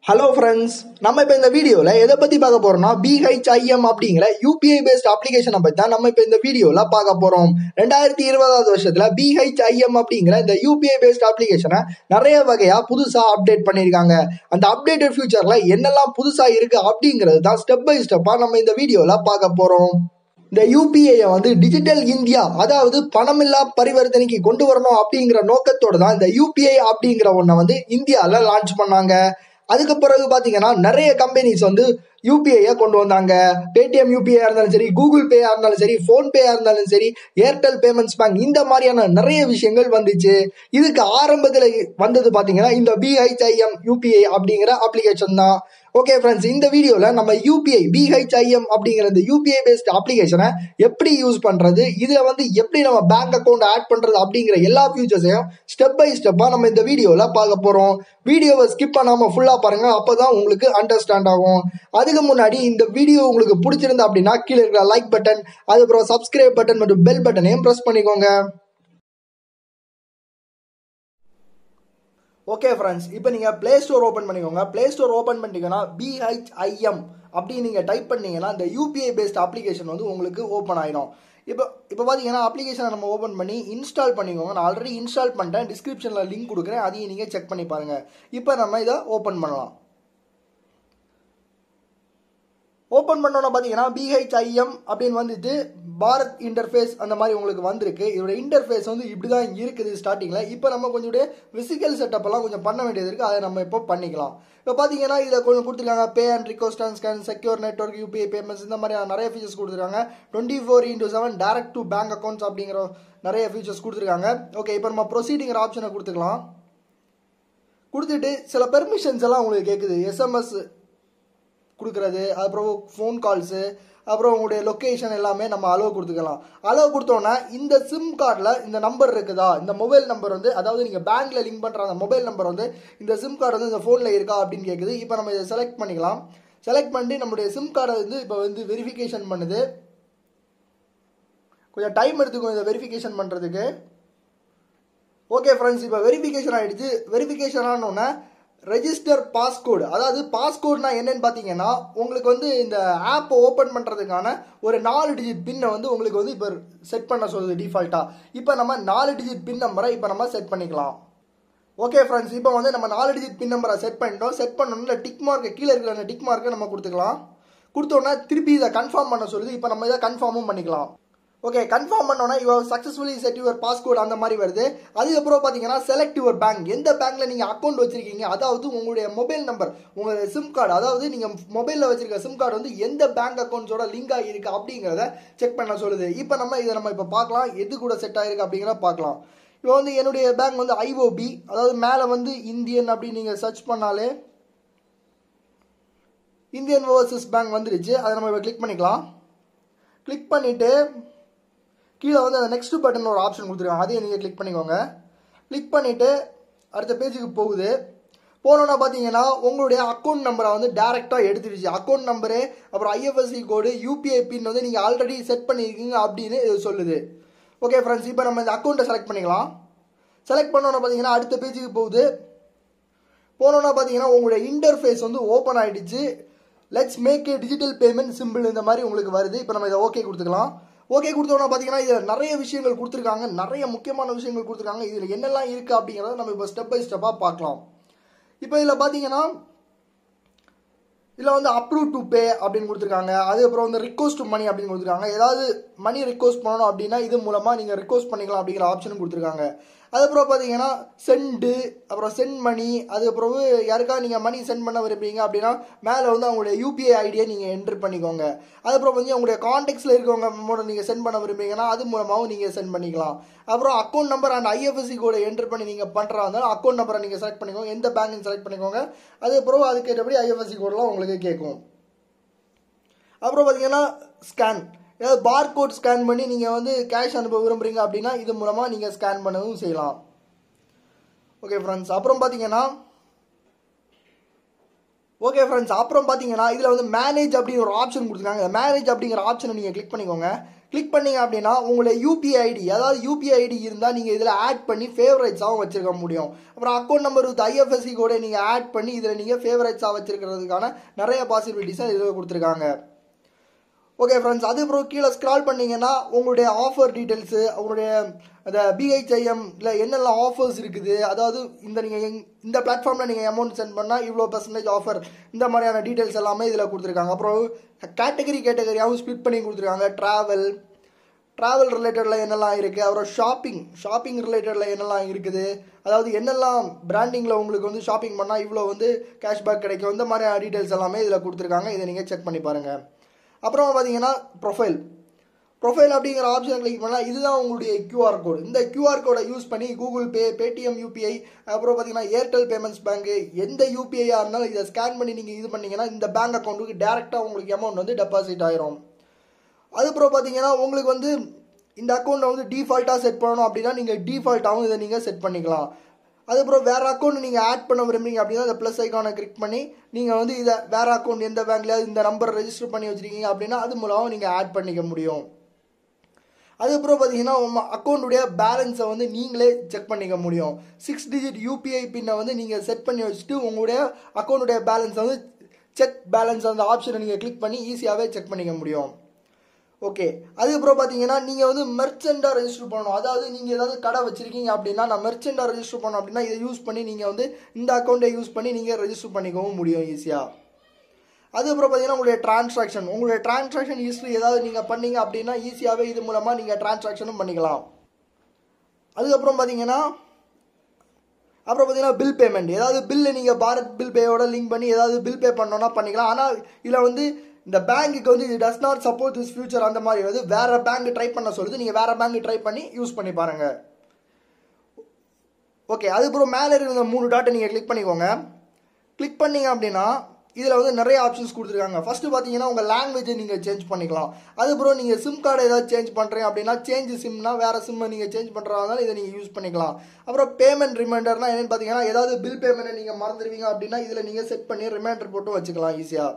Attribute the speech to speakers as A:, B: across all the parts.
A: hello friends நம்ம இப்போ இந்த வீடியோவில் எதை பற்றி பார்க்க போகிறோம்னா பிஹெச்ஐஎம் அப்படிங்கிற யூபிஐ பேஸ்ட் அப்ளிகேஷனை பற்றி தான் நம்ம இப்போ இந்த வீடியோவில் பார்க்க போகிறோம் ரெண்டாயிரத்தி இருபதாவது வருஷத்தில் பிஹெச்ஐஎம் அப்படிங்கிற இந்த யூபிஐ பேஸ்ட் அப்ளிகேஷனை நிறைய வகையாக புதுசாக அப்டேட் பண்ணியிருக்காங்க அந்த அப்டேட்டட் ஃபியூச்சரில் என்னெல்லாம் புதுசாக இருக்குது அப்படிங்கிறது தான் ஸ்டெப் பை ஸ்டெப்பாக நம்ம இந்த வீடியோவில் பார்க்க போகிறோம் இந்த யூபிஐயை வந்து டிஜிட்டல் இந்தியா அதாவது பணமில்லா பரிவர்த்தனைக்கு கொண்டு வரணும் அப்படிங்கிற நோக்கத்தோட தான் இந்த யூபிஐ அப்படிங்கிற ஒன்றை வந்து இந்தியாவில் லான்ச் பண்ணாங்க அதுக்கு பிறகு பார்த்தீங்கன்னா நிறைய கம்பெனிஸ் வந்து யூபிஐயை கொண்டு வந்தாங்க பேடிஎம் யூபிஐ இருந்தாலும் சரி கூகுள் பேயா இருந்தாலும் சரி ஃபோன்பேயா இருந்தாலும் சரி ஏர்டெல் பேமெண்ட்ஸ் பேங்க் இந்த மாதிரியான நிறைய விஷயங்கள் வந்துச்சு இதுக்கு ஆரம்பத்தில் வந்தது பார்த்தீங்கன்னா இந்த பிஹெச்ஐஎம் யூபிஐ அப்படிங்கிற அப்ளிகேஷன் தான் ஓகே ஃப்ரெண்ட்ஸ் இந்த வீடியோவில் நம்ம யூபிஐ பிஹெச்ஐஎம் அப்படிங்கிற இந்த யூபிஐ பேஸ்ட் அப்ளிகேஷனை எப்படி யூஸ் பண்ணுறது இதில் வந்து எப்படி நம்ம பேங்க் அக்கௌண்ட் ஆட் பண்ணுறது அப்படிங்கிற எல்லா ஃபியூச்சர்ஸையும் ஸ்டெப் பை ஸ்டெப்பாக நம்ம இந்த வீடியோவில் பார்க்க போகிறோம் வீடியோவை ஸ்கிப் பண்ணாமல் ஃபுல்லாக பாருங்கள் அப்போ தான் உங்களுக்கு அண்டர்ஸ்டாண்ட் ஆகும் அதுக்கு முன்னாடி இந்த வீடியோ உங்களுக்கு பிடிச்சிருந்தா அப்படின்னா கீழே இருக்கிற லைக் பட்டன் அதுக்கப்புறம் சப்ஸ்கிரைப் பட்டன் மற்றும் பெல் பட்டனையும் ப்ரெஸ் பண்ணிக்கோங்க ஓகே ஃப்ரெண்ட்ஸ் இப்போ நீங்கள் ப்ளே ஸ்டோர் ஓப்பன் பண்ணிக்கோங்க ப்ளே ஸ்டோர் ஓப்பன் பண்ணிட்டீங்கன்னா பிஹெச்ஐஎம் அப்படின்னு நீங்கள் டைப் பண்ணீங்கன்னா இந்த யூபிஐ பேஸ்ட் அப்ளிகேஷன் வந்து உங்களுக்கு ஓப்பன் ஆகிடும் இப்போ இப்போ பார்த்தீங்கன்னா அப்ளிகேஷனை நம்ம ஓப்பன் பண்ணி இன்ஸ்டால் பண்ணிக்கோங்க நான் ஆல்ரெடி இன்ஸ்டால் பண்ணிட்டேன் டிஸ்கிரிப்ஷனில் லிங்க் கொடுக்குறேன் அதையும் நீங்கள் செக் பண்ணி பாருங்கள் இப்போ நம்ம இதை ஓப்பன் பண்ணலாம் ஓப்பன் பண்ணோன்னா பார்த்தீங்கன்னா பிஹெச்ஐஎம் அப்படின்னு வந்துட்டு பாரத் இன்டர்ஃபேஸ் அந்த மாதிரி உங்களுக்கு வந்திருக்கு இதோட இன்டர்ஃபேஸ் வந்து இப்படி தான் இருக்குது ஸ்டார்டிங்கில் இப்போ நம்ம கொஞ்சம் ஃபிசிக்கல் செட்டப் எல்லாம் கொஞ்சம் பண்ண வேண்டியது இருக்குது அதை நம்ம இப்போ பண்ணிக்கலாம் இப்போ பார்த்தீங்கன்னா இதில் கொஞ்சம் கொடுத்துருக்காங்க pay and request and scan secure network UPI payments இந்த மாதிரி நிறைய ஃபீச்சர்ஸ் கொடுத்துருக்காங்க twenty four into seven direct to bank accounts அப்படிங்கிற நிறைய ஃபீச்சர்ஸ் கொடுத்துருக்காங்க ஓகே இப்போ நம்ம ப்ரொசீடிங்கிற ஆப்ஷனை கொடுத்துக்கலாம் கொடுத்துட்டு சில பெர்மிஷன்ஸ் எல்லாம் உங்களுக்கு கேட்குது எஸ்எம்எஸ் கொடுக்குறது அப்புறம் ஃபோன் கால்ஸு அப்புறம் உங்களுடைய லொக்கேஷன் எல்லாமே நம்ம அளவு கொடுத்துக்கலாம் அளவு கொடுத்தோன்னா இந்த சிம் கார்டில் இந்த நம்பர் இருக்குதா இந்த மொபைல் நம்பர் வந்து அதாவது நீங்கள் பேங்க்கில் லிங்க் பண்ணுற அந்த மொபைல் நம்பர் வந்து இந்த சிம் கார்டு வந்து இந்த ஃபோனில் இருக்கா அப்படின்னு கேட்குது இப்போ நம்ம இதை செலக்ட் பண்ணிக்கலாம் செலக்ட் பண்ணி நம்மளுடைய சிம் கார்டை வந்து இப்போ வந்து வெரிஃபிகேஷன் பண்ணுது கொஞ்சம் டைம் எடுத்துக்கும் இதை வெரிஃபிகேஷன் பண்ணுறதுக்கு ஓகே ஃப்ரெண்ட்ஸ் இப்போ வெரிஃபிகேஷன் ஆகிடுச்சு வெரிஃபிகேஷன் ஆனோடனே ரெஜிஸ்டர் பாஸ்கோடு அதாவது பாஸ்கோட்னா என்னன்னு பார்த்தீங்கன்னா உங்களுக்கு வந்து இந்த ஆப்பை ஓப்பன் பண்ணுறதுக்கான ஒரு நாலு டிஜிட் பின்னை வந்து உங்களுக்கு வந்து இப்போ செட் பண்ண சொல்லுது டிஃபால்ட்டாக இப்போ நம்ம நாலு டிஜிட் பின் நம்பரை இப்போ நம்ம செட் பண்ணிக்கலாம் ஓகே ஃப்ரெண்ட்ஸ் இப்போ வந்து நம்ம நாலு டிஜிட் பின் நம்பரை செட் பண்ணிட்டோம் செட் பண்ணோம்னா டிக் மார்க்கை கீழே இருக்கிற அந்த டிக் மார்க்கை நம்ம கொடுத்துக்கலாம் கொடுத்தோன்னா திருப்பி இதை கன்ஃபார்ம் பண்ண சொல்லுது இப்போ நம்ம இதை கன்ஃபார்மும் பண்ணிக்கலாம் ஓகே கன்ஃபார்ம் பண்ணோன்னா your successfully set your passcode அந்த மாதிரி வருது அதுக்கப்புறம் பார்த்தீங்கன்னா செலக்ட் யுவர் பேங்க் எந்த பேங்க்ல நீங்கள் அக்கௌண்ட் வச்சிருக்கீங்க அதாவது உங்களுடைய மொபைல் நம்பர் உங்களுடைய சிம் கார்டு அதாவது நீங்கள் மொபைலில் வச்சிருக்க சிம் கார்டு வந்து எந்த பேங்க் அக்கௌண்ட்ஸோட லிங்க் ஆகிருக்கு அப்படிங்கிறத செக் பண்ண சொல்லுது இப்போ நம்ம இதை நம்ம இப்போ பார்க்கலாம் எது கூட செட் ஆகிருக்கு அப்படிங்கிறத பார்க்கலாம் இப்போ வந்து என்னுடைய பேங்க் வந்து ஐஓபி அதாவது மேலே வந்து இந்தியன் அப்படின்னு நீங்கள் சர்ச் பண்ணாலே இந்தியன் ஓவர்சீஸ் பேங்க் வந்துருச்சு அதை நம்ம இப்போ கிளிக் பண்ணிக்கலாம் கிளிக் பண்ணிவிட்டு கீழே வந்து அந்த நெக்ஸ்ட் பட்டன் ஒரு ஆப்ஷன் கொடுத்துருக்காங்க அதையும் நீங்கள் கிளிக் பண்ணிக்கோங்க கிளிக் பண்ணிவிட்டு அடுத்த பேஜுக்கு போகுது போனோன்னா பார்த்தீங்கன்னா உங்களுடைய அக்கௌண்ட் நம்பரை வந்து டேரெக்டாக எடுத்துடுச்சு அக்கௌண்ட் நம்பரு அப்புறம் ஐஎஃப்எஸ்சி கோடு யூபிஐ பின் வந்து நீங்கள் ஆல்ரெடி செட் பண்ணியிருக்கீங்க அப்படின்னு இது சொல்லுது ஓகே ஃப்ரெண்ட்ஸ் இப்போ நம்ம இந்த அக்கௌண்ட்டை செலக்ட் பண்ணிக்கலாம் செலக்ட் பண்ணோன்னா பார்த்தீங்கன்னா அடுத்த பேஜுக்கு போகுது போனோன்னா பார்த்தீங்கன்னா உங்களுடைய இன்டர்ஃபேஸ் வந்து ஓப்பன் ஆகிடுச்சு let's make a digital payment simple இந்த மாதிரி உங்களுக்கு வருது இப்போ நம்ம இதை ஓகே கொடுத்துக்கலாம் ஓகே கொடுத்தோம்னா பார்த்தீங்கன்னா இதில் நிறைய விஷயங்கள் கொடுத்துருக்காங்க நிறைய முக்கியமான விஷயங்கள் கொடுத்துருக்காங்க இதில் என்னெல்லாம் இருக்குது அப்படிங்கிறத நம்ம இப்போ ஸ்டெப் பை ஸ்டெப்பாக பார்க்கலாம் இப்போ இதில் பார்த்தீங்கன்னா இதில் வந்து அப்ரூவ் டு பே அப்படின்னு கொடுத்துருக்காங்க அதுக்கப்புறம் வந்து ரிக்வஸ்ட் மணி அப்படின்னு கொடுத்துருக்காங்க ஏதாவது மணி ரிக்வஸ்ட் பண்ணணும் அப்படின்னா இது மூலமாக நீங்கள் ரிக்வஸ்ட் பண்ணிக்கலாம் அப்படிங்கிற ஆப்ஷனும் கொடுத்துருக்காங்க அதுக்கப்புறம் பார்த்தீங்கன்னா சென்டு அப்புறம் சென்ட் மணி அதுக்கப்புறம் யாருக்கா நீங்கள் மணி சென்ட் பண்ண விரும்புறீங்க அப்படின்னா மேலே வந்து அவங்களுடைய யூபிஐ ஐடியை நீங்கள் என்ட்ரு பண்ணிக்கோங்க அதுக்கப்புறம் வந்து உங்களுடைய கான்டெக்ட்ஸில் இருக்கவங்க மூலம் நீங்கள் சென்ட் பண்ண விரும்புறீங்கன்னா அது மூலமாகவும் நீங்கள் சென்ட் பண்ணிக்கலாம் அப்புறம் அக்கௌண்ட் நம்பர் அண்ட் ஐஎஃப்எஸ்சி கோடை என்ட்ரு பண்ணி நீங்கள் பண்ணுறா இருந்தாலும் அக்கௌண்ட் நம்பரை நீங்கள் செலக்ட் பண்ணிக்கோங்க எந்த பேங்க்னு செலக்ட் பண்ணிக்கோங்க அதுக்கப்புறம் அதுக்கேற்றபடி ஐஎஃப்எஸ்சி கோடெலாம் உங்களுக்கு கேட்கும் அப்புறம் பார்த்தீங்கன்னா ஸ்கேன் ஏதாவது பார் கோட் ஸ்கேன் பண்ணி நீங்கள் வந்து கேஷ் அனுப்ப விரும்புகிறீங்க அப்படின்னா இது மூலமாக நீங்கள் ஸ்கேன் பண்ணவும் செய்யலாம் ஓகே ஃப்ரெண்ட்ஸ் அப்புறம் பார்த்தீங்கன்னா ஓகே ஃப்ரெண்ட்ஸ் அப்புறம் பார்த்தீங்கன்னா இதில் வந்து மேனேஜ் அப்படின்னு ஒரு ஆப்ஷன் கொடுத்துருக்காங்க மேனேஜ் அப்படிங்கிற ஆப்ஷனை நீங்கள் கிளிக் பண்ணிக்கோங்க கிளிக் பண்ணீங்க அப்படின்னா உங்களுடைய யூபிஐ ஐடி அதாவது யூபிஐ ஐடி இருந்தால் நீங்கள் இதில் ஆட் பண்ணி ஃபேவரட்ஸாகவும் வச்சிருக்க முடியும் அப்புறம் அக்கௌண்ட் நம்பர் வித் ஐஎஃப்எஸ்சி கூட நீங்கள் ஆட் பண்ணி இதில் நீங்கள் ஃபேவரட்ஸாக வச்சிருக்கிறதுக்கான நிறைய பாசிபிலிட்டிஸை இதில் கொடுத்துருக்காங்க ஓகே ஃப்ரெண்ட்ஸ் அதுக்கப்புறம் கீழே ஸ்க்ரால் பண்ணீங்கன்னா உங்களுடைய ஆஃபர் டீட்டெயில்ஸு உங்களுடைய அந்த பிஹெச்ஐஎம்ல என்னெல்லாம் ஆஃபர்ஸ் இருக்குது அதாவது இந்த நீங்கள் இந்த பிளாட்ஃபார்மில் நீங்கள் அமௌண்ட் சென்ட் பண்ணால் இவ்வளோ பர்சன்டேஜ் ஆஃபர் இந்த மாதிரியான டீட்டெயில்ஸ் எல்லாமே இதில் கொடுத்துருக்காங்க அப்புறம் கேட்டகரி கேட்டகரியாகவும் ஸ்ப்ளிட் பண்ணி கொடுத்துருக்காங்க ட்ராவல் ட்ராவல் ரிலேட்டடில் என்னெல்லாம் இருக்குது அப்புறம் ஷாப்பிங் ஷாப்பிங் ரிலேட்டடில் என்னெல்லாம் இருக்குது அதாவது என்னெல்லாம் பிராண்டிங்கில் உங்களுக்கு வந்து ஷாப்பிங் பண்ணால் இவ்வளோ வந்து கேஷ்பேக் கிடைக்கும் இந்த மாதிரியான டீட்டெயில்ஸ் எல்லாமே இதில் கொடுத்துருக்காங்க இதை நீங்கள் செக் பண்ணி பாருங்கள் அப்புறம் பார்த்தீங்கன்னா ப்ரொஃபைல் ப்ரொஃபைல் அப்படிங்கிற ஆப்ஷனை கிளிக் பண்ணால் இதுதான் உங்களுடைய கியூஆர் கோடு இந்த கியூஆர் கோடை யூஸ் பண்ணி கூகுள் பே பேடிஎம் யூபிஐ அப்புறம் பார்த்தீங்கன்னா ஏர்டெல் பேமெண்ட்ஸ் பேங்க்கு எந்த யூபிஐயாக இருந்தாலும் இதை ஸ்கேன் பண்ணி நீங்கள் இது பண்ணீங்கன்னா இந்த பேங்க் அக்கௌண்ட்டுக்கு டேரெக்டாக உங்களுக்கு அமௌண்ட் வந்து டெபாசிட் ஆயிரும் அதுக்கப்புறம் பார்த்தீங்கன்னா உங்களுக்கு வந்து இந்த அக்கௌண்ட்டை வந்து டிஃபால்ட்டாக செட் பண்ணணும் அப்படின்னா நீங்கள் டிஃபால்ட்டாகவும் இதை நீங்கள் செட் பண்ணிக்கலாம் அதுக்கப்புறம் வேறு அக்கௌண்ட் நீங்கள் ஆட் பண்ண விரும்புறீங்க அப்படின்னா அந்த ப்ளஸ் ஐக்கானை கிளிக் பண்ணி நீங்கள் வந்து இதை வேறு அக்கௌண்ட் எந்த பேங்க்லையாவது இந்த நம்பர் ரெஜிஸ்டர் பண்ணி வச்சுருக்கீங்க அப்படின்னா அது மூலமாக நீங்கள் ஆட் பண்ணிக்க முடியும் அதுக்கப்புறம் பார்த்தீங்கன்னா உங்கள் அக்கௌண்ட்டுடைய பேலன்ஸை வந்து நீங்களே செக் பண்ணிக்க முடியும் சிக்ஸ் டிஜிட் யூபிஐ பின்னை வந்து நீங்கள் செட் பண்ணி வச்சுட்டு உங்களுடைய அக்கௌண்ட்டுடைய பேலன்ஸை வந்து செக் பேலன்ஸ் அந்த ஆப்ஷனை நீங்கள் கிளிக் பண்ணி ஈஸியாகவே செக் பண்ணிக்க முடியும் ஓகே அதுக்கப்புறம் பார்த்தீங்கன்னா நீங்கள் வந்து மெர்ச்செண்டாக ரெஜிஸ்டர் பண்ணணும் அதாவது நீங்கள் ஏதாவது கடை வச்சுருக்கீங்க அப்படின்னா நான் மெர்ச்செண்டாக ரெஜிஸ்டர் பண்ணணும் அப்படின்னா இதை யூஸ் பண்ணி நீங்கள் வந்து இந்த அக்கௌண்ட்டை யூஸ் பண்ணி நீங்கள் ரெஜிஸ்டர் பண்ணிக்கவும் முடியும் ஈஸியாக அதுக்கப்புறம் பார்த்தீங்கன்னா உங்களுடைய டிரான்சாக்ஷன் உங்களுடைய டிரான்சாக்ஷன் ஹிஸ்ட்ரி ஏதாவது நீங்கள் பண்ணீங்க அப்படின்னா ஈஸியாகவே இது மூலமாக நீங்கள் டிரான்சாக்ஷனும் பண்ணிக்கலாம் அதுக்கப்புறம் பார்த்தீங்கன்னா அப்புறம் பார்த்தீங்கன்னா பில் பேமெண்ட் ஏதாவது பில்லு நீங்கள் பாரத் பில் பேயோட லிங்க் பண்ணி ஏதாவது பில் பே பண்ணோன்னா பண்ணிக்கலாம் ஆனால் இதில் வந்து இந்த பேங்க்குக்கு வந்து இது does not support this feature அந்த மாதிரி வந்து வேற பேங்க் ட்ரை பண்ண சொல்லுது நீங்கள் வேற பேங்க் ட்ரை பண்ணி யூஸ் பண்ணி பாருங்க ஓகே அதுக்கப்புறம் மேலே இருக்கிற மூணு டாட்டை நீங்கள் கிளிக் பண்ணிக்கோங்க கிளிக் பண்ணீங்க அப்படின்னா இதில் வந்து நிறைய ஆப்ஷன்ஸ் கொடுத்துருக்காங்க ஃபஸ்ட்டு பார்த்தீங்கன்னா உங்கள் லாங்குவேஜை நீங்கள் சேஞ்ச் பண்ணிக்கலாம் அதுக்கப்புறம் நீங்கள் சிம் கார்டு ஏதாவது சேஞ்ச் பண்ணுறீங்க அப்படின்னா சேஞ்ச் சிம்னா வேறு சிம்மை நீங்கள் சேஞ்ச் பண்ணுறதா இதை நீங்கள் யூஸ் பண்ணிக்கலாம் அப்புறம் பேமெண்ட் ரிமைண்டர்னா என்னென்னு பார்த்தீங்கன்னா ஏதாவது பில் பேமெண்ட்டை நீங்கள் மறந்துடுவீங்க அப்படின்னா இதில் நீங்கள் செட் பண்ணி ரிமைண்டர் போட்டு வச்சுக்கலாம் ஈஸியாக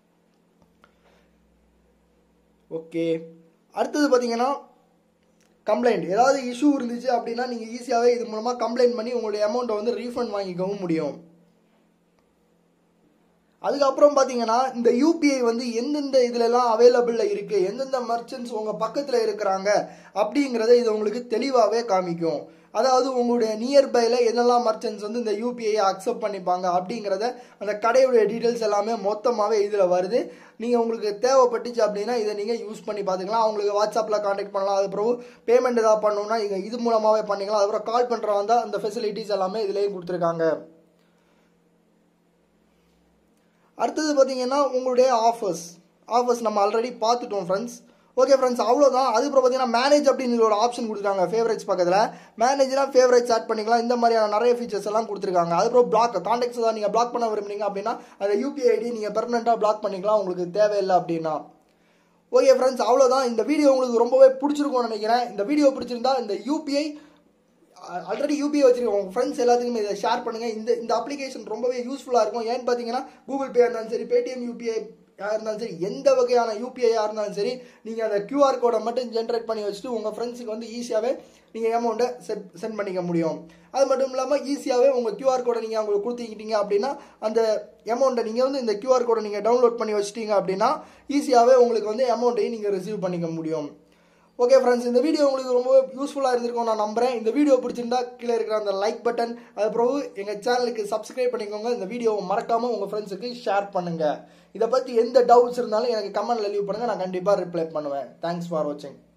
A: ஓகே அடுத்தது பார்த்தீங்கன்னா கம்ப்ளைண்ட் ஏதாவது இஷ்யூ இருந்துச்சு அப்படின்னா நீங்கள் ஈஸியாகவே இது மூலமாக கம்ப்ளைண்ட் பண்ணி உங்களுடைய அமௌண்ட்டை வந்து ரீஃபண்ட் வாங்கிக்கவும் முடியும் அதுக்கப்புறம் பார்த்தீங்கன்னா இந்த யூபிஐ வந்து எந்தெந்த இதுலலாம் அவைலபிளில் இருக்குது எந்தெந்த மர்ச்சன்ட்ஸ் உங்கள் பக்கத்தில் இருக்கிறாங்க அப்படிங்கிறத இது உங்களுக்கு தெளிவாகவே காமிக்கும் அதாவது உங்களுடைய நியர்பைல என்னெல்லாம் மர்ச்சன்ட்ஸ் வந்து இந்த யூபிஐயை அக்செப்ட் பண்ணிப்பாங்க அப்படிங்கிறத அந்த கடையுடைய டீட்டெயில்ஸ் எல்லாமே மொத்தமாகவே இதில் வருது நீங்கள் உங்களுக்கு தேவைப்பட்டுச்சு அப்படின்னா இதை நீங்கள் யூஸ் பண்ணி பார்த்துக்கலாம் அவங்களுக்கு வாட்ஸ்அப்பில் காண்டாக்ட் பண்ணலாம் அதுக்கப்புறம் பேமெண்ட் ஏதாவது பண்ணணும்னா நீங்கள் இது மூலமாகவே பண்ணிக்கலாம் அதுக்கப்புறம் கால் பண்ணுறவங்க தான் அந்த ஃபெசிலிட்டிஸ் எல்லாமே இதுலேயும் கொடுத்துருக்காங்க அடுத்தது பார்த்தீங்கன்னா உங்களுடைய ஆஃபர்ஸ் ஆஃபர்ஸ் நம்ம ஆல்ரெடி பார்த்துட்டோம் ஃப்ரெண்ட்ஸ் ஓகே ஃப்ரெண்ட்ஸ் அவ்வளோதான் அதுக்கப்புறம் பார்த்தீங்கன்னா மேனேஜ் அப்படின்னு ஒரு ஆப்ஷன் கொடுத்துருக்காங்க ஃபேவரேட்ஸ் பக்கத்தில் மேனேஜ்னா ஃபேவரேட்ஸ் ஆட் பண்ணிக்கலாம் இந்த மாதிரியான நிறைய ஃபீச்சர்ஸ் எல்லாம் கொடுத்துருக்காங்க அதுக்கப்புறம் பிளாக் கான்டாக்ட்ஸ் தான் நீங்கள் பிளாக் பண்ண விரும்புனீங்க அப்படின்னா அந்த யூபிஐ ஐடி நீங்கள் பெர்மனெண்ட்டாக பிளாக் பண்ணிக்கலாம் உங்களுக்கு தேவையில்லை அப்படின்னா ஓகே ஃப்ரெண்ட்ஸ் அவ்வளோதான் இந்த வீடியோ உங்களுக்கு ரொம்பவே பிடிச்சிருக்கும்னு நினைக்கிறேன் இந்த வீடியோ பிடிச்சிருந்தா இந்த யூபிஐ ஆல்ரெடி யூபிஐ வச்சிருக்கோம் உங்கள் ஃப்ரெண்ட்ஸ் எல்லாத்துக்குமே இதை ஷேர் பண்ணுங்கள் இந்த இந்த அப்ளிகேஷன் ரொம்பவே யூஸ்ஃபுல்லாக இருக்கும் ஏன்னு பார்த்தீங்கன்னா கூகுள் பே இருந்தாலும் சரி பேடிஎம் யூபிஐ இருந்தாலும் சரி எந்த வகையான யூபிஐயாக இருந்தாலும் சரி நீங்கள் அந்த கியூஆர் கோடை மட்டும் ஜென்ரேட் பண்ணி வச்சுட்டு உங்கள் ஃப்ரெண்ட்ஸுக்கு வந்து ஈஸியாகவே நீங்கள் அமௌண்ட்டை செட் சென்ட் பண்ணிக்க முடியும் அது மட்டும் இல்லாமல் ஈஸியாகவே உங்கள் கியூஆர் கோடை நீங்கள் அவங்களுக்கு கொடுத்துக்கிட்டீங்க அப்படின்னா அந்த அமௌண்ட்டை நீங்கள் வந்து இந்த கியூஆர் கோடை நீங்கள் டவுன்லோட் பண்ணி வச்சிட்டீங்க அப்படின்னா ஈஸியாகவே உங்களுக்கு வந்து அமௌண்ட்டையும் நீங்கள் ரிசீவ் பண்ணிக்க முடியும் ஓகே ஃப்ரெண்ட்ஸ் இந்த வீடியோ உங்களுக்கு ரொம்ப யூஸ்ஃபுல்லாக இருந்திருக்கும் நான் நம்புறேன் இந்த வீடியோ பிடிச்சிருந்தா கீழே இருக்கிற அந்த லைக் பட்டன் அதுக்கப்புறம் எங்கள் சேனலுக்கு சப்ஸ்கிரைப் பண்ணிக்கோங்க இந்த வீடியோவை மறக்காமல் உங்கள் ஃப்ரெண்ட்ஸுக்கு ஷேர் பண்ணுங்கள் இதை பற்றி எந்த டவுட்ஸ் இருந்தாலும் எனக்கு கமெண்ட்டில் லீவ் பண்ணுங்கள் நான் கண்டிப்பாக ரிப்ளை பண்ணுவேன் தேங்க்ஸ் ஃபார் வாட்சிங்